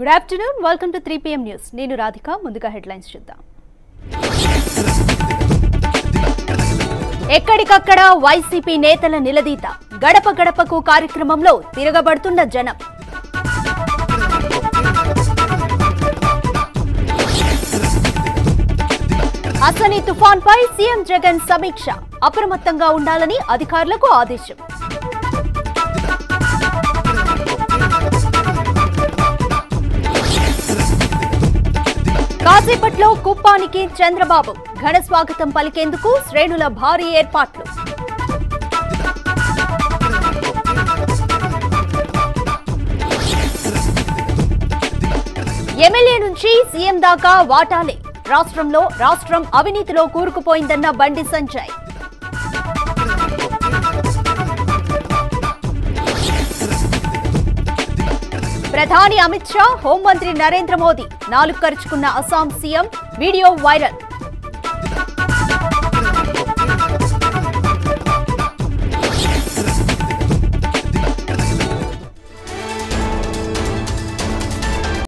good afternoon welcome to three PM news నేను రాధిక ముందుగా headlines చూద్దాం ఎక్కడికక్కడ వైసీపీ నేతల నిలదీత గడప గడపకు కార్యక్రమంలో తిరగబడుతున్న జనం అసని తుఫాన్ పై సీఎం జగన్ సమీక్ష అప్రమత్తంగా ఉండాలని అధికారులకు ఆదేశం కాసేపట్లో కుప్పానికి చంద్రబాబు ఘన స్వాగతం పలికేందుకు శ్రేణుల భారీ ఏర్పాట్లు ఎమ్మెల్యే నుంచి సీఎం దాకా వాటాలే రాష్ట్రంలో రాష్ట్రం అవినీతిలో కూరుకుపోయిందన్న బండి సంజయ్ ప్రధాని అమిత్ షా హోంమంత్రి నరేంద్ర మోదీ నాలుగు ఖర్చుకున్న అస్సాం సీఎం వీడియో వైరల్